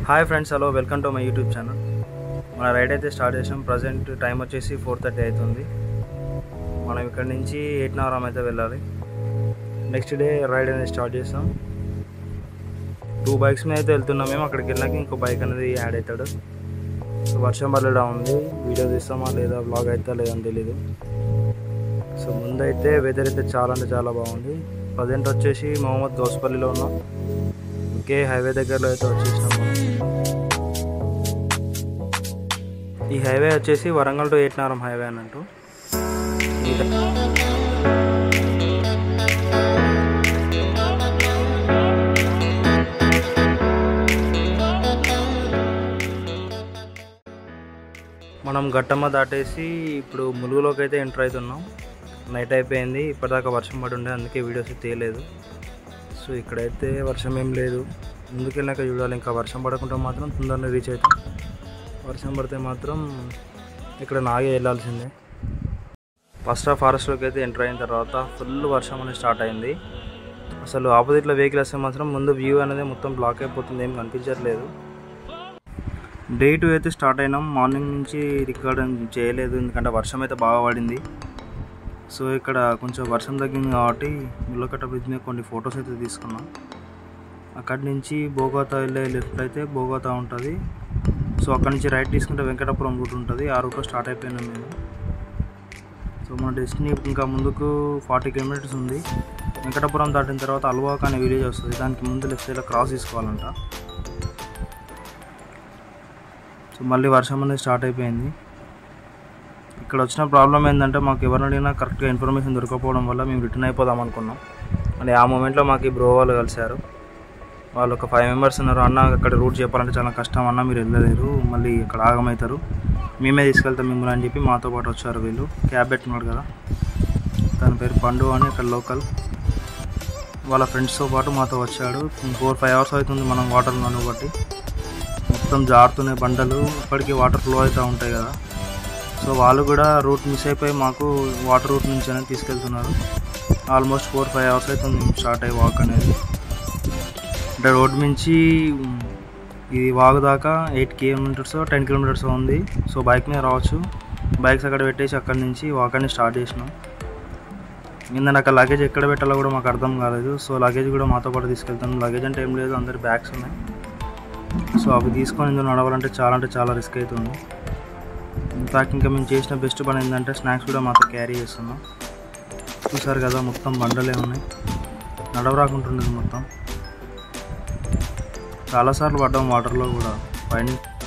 hi friends hello welcome to my YouTube channel మన ride అయితే start చేసాం present time వచ్చేసి ఫోర్ థర్టీ అవుతుంది మనం ఇక్కడ నుంచి ఎయిట్ నవరం అయితే వెళ్ళాలి నెక్స్ట్ డే రైడ్ అనేది స్టార్ట్ చేస్తాం టూ బైక్స్ మీద అయితే వెళ్తున్నాం మేము అక్కడికి వెళ్ళాక ఇంకో బైక్ అనేది యాడ్ అవుతాడు సో వర్షం పడడం ఉంది వీడియో తీస్తామా లేదా బ్లాగ్ అవుతా లేదని తెలీదు సో ముందైతే వెదర్ అయితే చాలా అంటే చాలా బాగుంది ప్రజెంట్ వచ్చేసి మొహమ్మద్ దోస్పల్లిలో ఉన్నాం ఇంకే హైవే దగ్గరలో అయితే వచ్చేసినాం మనం ఈ హైవే వచ్చేసి వరంగల్ టు ఏట్నారం హైవే అన్నట్టు ఇది- మనం గట్టమ్మ దాటేసి ఇప్పుడు ములుగులోకి అయితే ఎంటర్ అవుతున్నాం నైట్ అయిపోయింది ఇప్పటిదాకా వర్షం పడి ఉండే అందుకే వీడియోస్ తీయలేదు సో ఇక్కడైతే వర్షం ఏం లేదు ముందుకు వెళ్ళాక చూడాలి ఇంకా వర్షం పడకుండా మాత్రం తొందరగా రీచ్ అవుతాం వర్షం పడితే మాత్రం ఇక్కడ నాగే వెళ్ళాల్సిందే ఫస్ట్ ఆ ఫారెస్ట్లోకి అయితే ఎంటర్ అయిన తర్వాత ఫుల్ వర్షం అనేది స్టార్ట్ అయింది అసలు ఆపోజిట్లో వెహికల్ వస్తే మాత్రం ముందు వ్యూ అనేది మొత్తం బ్లాక్ అయిపోతుంది ఏం కనిపించట్లేదు డే టూ అయితే స్టార్ట్ అయినాం మార్నింగ్ నుంచి రికార్డ్ చేయలేదు ఎందుకంటే వర్షం అయితే బాగా పడింది సో ఇక్కడ కొంచెం వర్షం తగ్గింది కాబట్టి ముల్లకట్ట బ్రిడ్జ్ మీద కొన్ని ఫొటోస్ అయితే తీసుకున్నాం అక్కడి నుంచి బోగోతా వెళ్ళే లెఫ్ట్ అయితే బోగోతా ఉంటుంది సో అక్కడి నుంచి రైట్ తీసుకుంటే వెంకటాపురం రూట్ ఉంటుంది ఆ రూట్లో స్టార్ట్ అయిపోయినాం మేము సో మన డెస్టినీ ఇంకా ముందుకు ఫార్టీ కిలోమీటర్స్ ఉంది వెంకటాపురం దాటిన తర్వాత అల్వాక్ అనే విలేజ్ వస్తుంది దానికి ముందు లెఫ్ట్ సైడ్లో క్రాస్ తీసుకోవాలంట సో మళ్ళీ వర్షం అనేది స్టార్ట్ అయిపోయింది ఇక్కడ వచ్చిన ప్రాబ్లం ఏంటంటే మాకు ఎవరిని అడిగినా కరెక్ట్గా ఇన్ఫర్మేషన్ దొరకకపోవడం వల్ల మేము రిటర్న్ అయిపోదాం అనుకున్నాం అని ఆ మూమెంట్లో మాకు ఈ బ్రో వాళ్ళు కలిశారు వాళ్ళు ఒక ఫైవ్ మెంబర్స్ ఉన్నారు అన్న అక్కడ రూట్ చెప్పాలంటే చాలా కష్టం అన్న మీరు వెళ్ళలేరు మళ్ళీ ఇక్కడ ఆగమవుతారు మేమే తీసుకెళ్తాం మిమ్మల్ని అని చెప్పి మాతో పాటు వచ్చారు వీళ్ళు క్యాబ్ పెట్టుకున్నాడు కదా తన పేరు పండు అని ఇక్కడ లోకల్ వాళ్ళ ఫ్రెండ్స్తో పాటు మాతో వచ్చాడు ఫోర్ ఫైవ్ అవర్స్ అవుతుంది మనం వాటర్ ఉన్నాను బట్టి మొత్తం జారుతున్నాయి బండలు ఇప్పటికీ వాటర్ ఫ్లో అవుతూ ఉంటాయి కదా సో వాళ్ళు కూడా రూట్ మిస్ అయిపోయి మాకు వాటర్ రూట్ నుంచి అనేది తీసుకెళ్తున్నారు ఆల్మోస్ట్ ఫోర్ ఫైవ్ అవర్స్ అవుతుంది మేము స్టార్ట్ అయ్యి వాక్ అనేది అంటే రోడ్ నుంచి ఉమ్, ఇది వాగు దాకా ఎయిట్ కిలోమీటర్స్ టెన్ కిలోమీటర్స్ ఉంది సో బైక్ మీద రావచ్చు బైక్స్ అక్కడ పెట్టేసి అక్కడి నుంచి వాక్ అనేది స్టార్ట్ చేసినాం కింద నాకు లగేజ్ ఎక్కడ పెట్టాలో కూడా మాకు అర్థం కాలేదు సో లగేజ్ కూడా మాతో పాటు తీసుకెళ్తాను లగేజ్ అంటే ఏం లేదు అందరి బ్యాగ్స్ ఉన్నాయి సో అవి తీసుకొని ఇందులో నడవాలంటే చాలా అంటే చాలా రిస్క్ అవుతుంది ఇన్ఫాక్ట్ ఇంకా మేము చేసిన బెస్ట్ పని ఏంటంటే స్నాక్స్ కూడా మాతో క్యారీ చేస్తున్నాం చూసారు కదా మొత్తం బండలే ఉన్నాయి నడవరాకుంటుండేది మొత్తం చాలాసార్లు పడ్డాం వాటర్లో కూడా పైన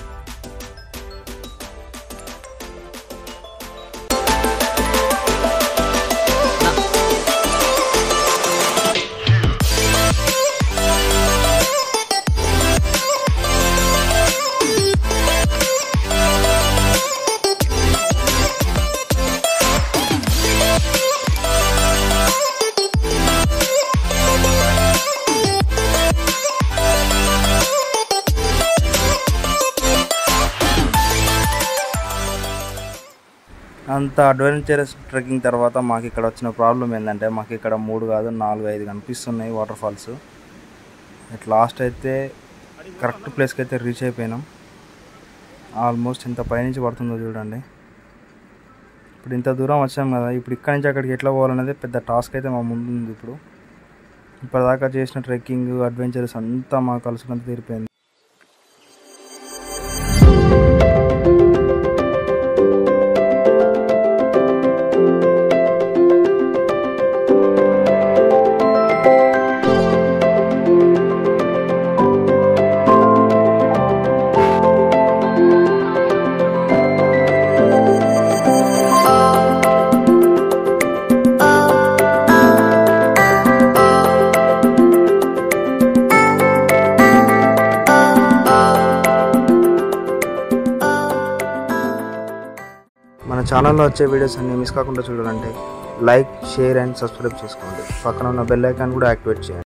అంత అడ్వెంచరస్ ట్రెక్కింగ్ తర్వాత మాకు ఇక్కడ వచ్చిన ప్రాబ్లం ఏంటంటే మాకు ఇక్కడ మూడు కాదు నాలుగు ఐదు కనిపిస్తున్నాయి వాటర్ ఫాల్స్ అట్ లాస్ట్ అయితే కరెక్ట్ ప్లేస్కి అయితే రీచ్ అయిపోయినాం ఆల్మోస్ట్ ఇంత పైనుంచి పడుతుందో చూడండి ఇప్పుడు ఇంత దూరం వచ్చాం కదా ఇప్పుడు ఇక్కడి నుంచి అక్కడికి ఎట్లా పోవాలనేది పెద్ద టాస్క్ అయితే మా ముందు ఉంది ఇప్పుడు ఇప్పటిదాకా చేసిన ట్రెక్కింగ్ అడ్వెంచర్స్ అంతా మాకు కలుసుకుంటూ తీరిపోయింది మన ఛానల్లో వచ్చే వీడియోస్ అన్ని మిస్ కాకుండా చూడాలంటే లైక్ షేర్ అండ్ సబ్స్క్రైబ్ చేసుకోండి పక్కన ఉన్న బెల్ ఐకాన్ కూడా యాక్టివేట్ చేయండి